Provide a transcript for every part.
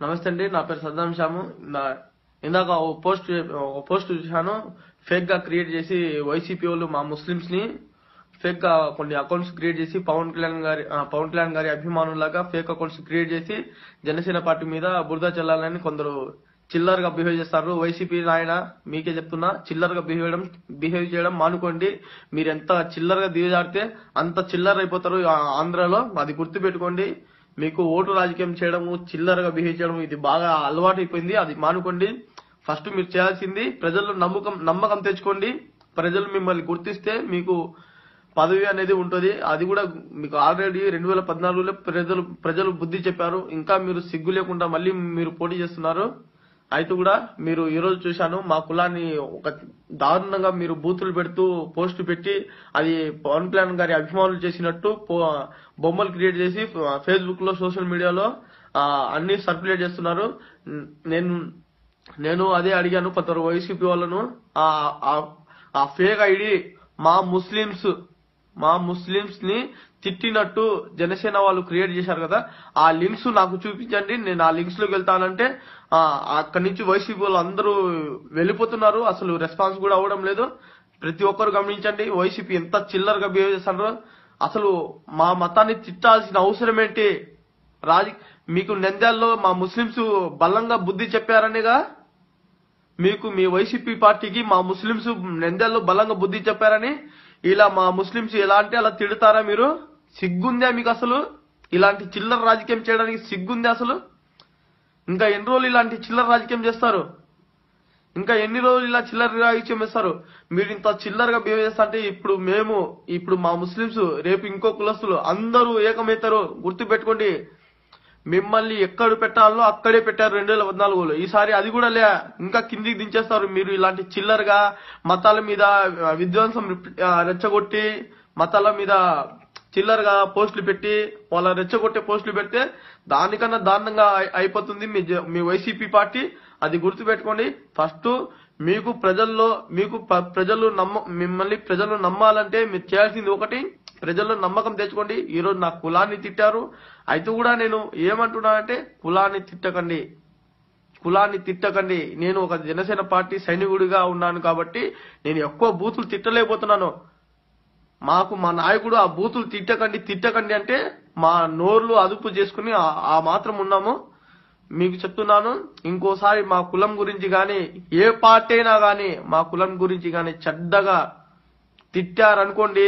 నమస్తే అండి నా పేరు సద్దాం శ్యాము నా- ఇందాక ఓ పోస్ట్ ఓ పోస్ట్ చూశాను ఫేక్ గా క్రియేట్ చేసి వైసీపీ వాళ్ళు మా ముస్లిమ్స్ ని ఫేక్ గా కొన్ని అకౌంట్స్ క్రియేట్ చేసి పవన్ కళ్యాణ్ గారి ఆ, పవన్ కళ్యాణ్ గారి అభిమానులాగా ఫేక్ అకౌంట్స్ క్రియేట్ చేసి జనసేన పార్టీ మీద బురద చల్లాలని కొందరు చిల్లర్ గా బిహేవ్ చేస్తారు వైసీపీ నాయన మీకే చెప్తున్నా చిల్లర్ గా బిహేవ్ చేయడం బిహేవ్ చేయడం మానుకోండి మీరు ఎంత చిల్లర్ గా దిగజారితే అంత చిల్లర్ అయిపోతారు ఆ ఆంధ్రాలో అది గుర్తు పెట్టుకోండి మీకు ఓటు రాజకీయం చేయడము చిల్లర్ గా బిహేవ్ చేయడం ఇది బాగా అలవాటు అయిపోయింది అది మానుకోండి ఫస్ట్ మీరు చేయాల్సింది ప్రజల్లో నమ్మకం నమ్మకం తెచ్చుకోండి ప్రజలు మిమ్మల్ని గుర్తిస్తే మీకు పదవి అనేది ఉంటుంది అది కూడా మీకు ఆల్రెడీ రెండు వేల పద్నాలుగులో ప్రజలు ప్రజలు బుద్ధి చెప్పారు ఇంకా మీరు సిగ్గు లేకుండా మళ్ళీ మీరు పోటీ చేస్తున్నారు అయితే కూడా మీరు ఈ రోజు చూశాను మా కులాన్ని ఒక దారుణంగా మీరు బూతులు పెడుతూ పోస్ట్ పెట్టి అది పవన్ కళ్యాణ్ గారి అభిమానులు చేసినట్టు పో- బొమ్మలు క్రియేట్ చేసి ఫేస్బుక్ లో సోషల్ మీడియాలో ఆ, అన్ని సర్క్యులేట్ చేస్తున్నారు నేను నేను అదే అడిగాను కొందరు వైసీపీ వాళ్ళను ఆ ఆ- ఆ ఫేక్ ఐడి మా ముస్లిమ్స్ మా ముస్లిమ్స్ ని తిట్టినట్టు జనసేన వాళ్ళు క్రియేట్ చేశారు కదా ఆ లింక్స్ నాకు చూపించండి నేను ఆ లింక్స్ లోకి వెళ్తానంటే ఆ, అక్కడి నుంచి వైసీపీ వాళ్ళు అందరూ వెళ్ళిపోతున్నారు అసలు రెస్పాన్స్ కూడా అవ్వడం లేదు ప్రతి ఒక్కరు గమనించండి వైసీపీ ఎంత చిల్లర్ గా బిహేవ్ చేస్తారో అసలు మా మతాన్ని తిట్టాల్సిన అవసరం ఏంటి రాజ మీకు నంద్యాలలో మా ముస్లింస్ బలంగా బుద్ధి చెప్పారనిగా మీకు మీ వైసీపీ పార్టీకి మా ముస్లింస్ నంద్యాలలో బలంగా బుద్ధి చెప్పారని ఇలా మా ముస్లింస్ ఎలా అంటే అలా తిడతారా మీరు సిగ్గుందా మీకు అసలు ఇలాంటి చిల్లర రాజకీయం చేయడానికి సిగ్గుందా అసలు ఇంకా ఎన్ని రోజులు ఇలాంటి చిల్లర రాజకీయం చేస్తారు ఇంకా ఎన్ని రోజులు ఇలా చిల్లర రాజకీయం చేస్తారు మీరు ఇంత చిల్లరగా బిహేవ్ చేస్తా అంటే ఇప్పుడు మేము ఇప్పుడు మా ముస్లింస్ రేపు ఇంకో కులస్తులు అందరూ ఏకమవుతారు గుర్తు పెట్టుకోండి మిమ్మల్ని ఎక్కడ పెట్టాలో అక్కడే పెట్టారు రెండు వేల పద్నాలుగులో ఈసారి అది కూడా లే ఇంకా కిందికి దించేస్తారు మీరు ఇలాంటి చిల్లరగా మతాల మీద ఆ, విధ్వంసం ఆ, రెచ్చగొట్టి మతాల మీద చిల్లరగా పోస్టులు పెట్టి వాళ్ళ రెచ్చగొట్టే పోస్టులు పెడితే దానికన్నా దారుణంగా అయి- అయిపోతుంది మీ జ- మీ వైసీపీ పార్టీ అది గుర్తు పెట్టుకోండి ఫస్ట్ మీకు ప్రజల్లో మీకు ప- ప్రజలు నమ్మ మిమ్మల్ని ప్రజలు నమ్మాలంటే మీరు చేయాల్సింది ఒకటి ప్రజల్లో నమ్మకం తెచ్చుకోండి ఈ రోజు నా కులాన్ని తిట్టారు అయితే కూడా నేను ఏమంటున్నా అంటే కులాన్ని తిట్టకండి కులాన్ని తిట్టకండి నేను ఒక జనసేన పార్టీ సైనికుడిగా ఉన్నాను కాబట్టి నేను ఎక్కువ బూతులు తిట్టలేకపోతున్నాను మాకు మా నాయకుడు ఆ బూతులు తిట్టకండి తిట్టకండి అంటే మా నోర్లు అదుపు చేసుకుని ఆ- ఆ మాత్రం ఉన్నాము మీకు చెప్తున్నాను ఇంకోసారి మా కులం గురించి గాని ఏ పార్టీ అయినా గాని మా కులం గురించి గాని చెడ్డగా తిట్టారనుకోండి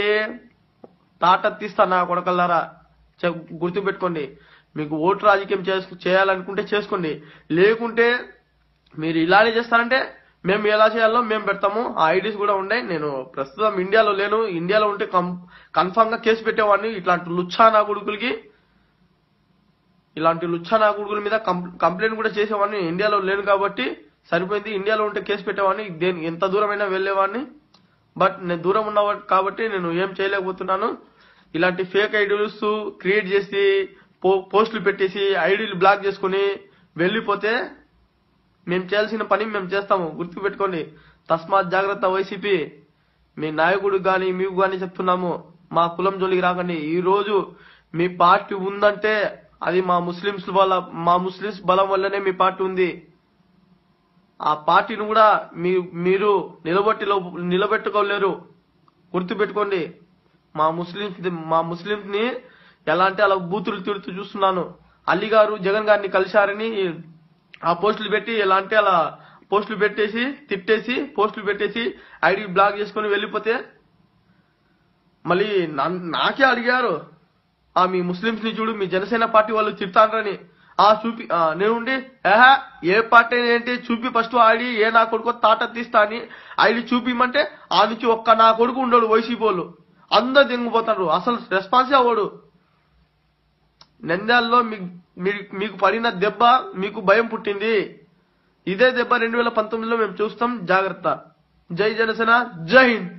తాట తీస్తా నా కొడకల్లారా చె- గుర్తుపెట్టుకోండి మీకు ఓటు రాజకీయం చేసు చేయాలనుకుంటే చేసుకోండి లేకుంటే మీరు ఇలానే చేస్తారంటే మేము ఎలా చేయాలో మేము పెడతాము ఆ ఐడీస్ కూడా ఉన్నాయి నేను ప్రస్తుతం ఇండియాలో లేను ఇండియాలో ఉంటే కన్ఫామ్ గా కేసు పెట్టేవాడిని ఇట్లాంటి లుచ్చా నా కొడుకులకి ఇలాంటి లుచ్చా నా కొడుకుల మీద కం- కంప్లైంట్ కూడా చేసేవాడిని ఇండియాలో లేను కాబట్టి సరిపోయింది ఇండియాలో ఉంటే కేసు పెట్టేవాడిని దేని ఎంత దూరమైనా వెళ్ళేవాడిని బట్ నేను దూరం ఉన్న కాబట్టి నేను ఏం చేయలేకపోతున్నాను ఇలాంటి ఫేక్ ఐడీస్ క్రియేట్ చేసి పో- పోస్టులు పెట్టేసి ఐడీలు బ్లాక్ చేసుకుని వెళ్ళిపోతే మేము చేయాల్సిన పని మేము చేస్తాము గుర్తుపెట్టుకోండి తస్మాత్ జాగ్రత్త వైసీపీ మీ నాయకుడు గాని మీకు గాని చెప్తున్నాము మా కులం జోలికి రాకండి ఈ రోజు మీ పార్టీ ఉందంటే అది మా ముస్లింస్ వల్ల మా ముస్లింస్ బలం వల్లనే మీ పార్టీ ఉంది ఆ పార్టీని కూడా మీ మీరు నిలబట్టి నిలబెట్టుకోలేరు గుర్తుపెట్టుకోండి మా ముస్లింస్ మా ముస్లింస్ ని ఎలా అంటే అలా బూతులు తిడుతూ చూస్తున్నాను అలీ గారు జగన్ గారిని కలిశారని ఆ పోస్టులు పెట్టి ఎలా అంటే అలా పోస్టులు పెట్టేసి తిట్టేసి పోస్టులు పెట్టేసి ఐడి బ్లాక్ చేసుకుని వెళ్ళిపోతే మళ్ళీ నన్- నాకే అడిగారు ఆ మీ ముస్లింస్ ని చూడు మీ జనసేన పార్టీ వాళ్ళు తిడతారని ఆ చూపి ఆ, నేను ఉండి ఏహా ఏ పార్టీ ఏంటి చూపి ఫస్ట్ ఐడి ఏ నా కొడుకో తాట తీస్తా అని ఐడి చూపిమంటే ఆ నుంచి ఒక్క నా కొడుకు ఉండడు వైసీపీ వాళ్ళు అందరు దింగిపోతారు అసలు రెస్పాన్సే అవ్వడు నంద్యాలలో మీ- మీ- మీకు పడిన దెబ్బ మీకు భయం పుట్టింది ఇదే దెబ్బ రెండు వేల పంతొమ్మిదిలో మేము చూస్తాం జాగ్రత్త జై జనసేన జై హింద్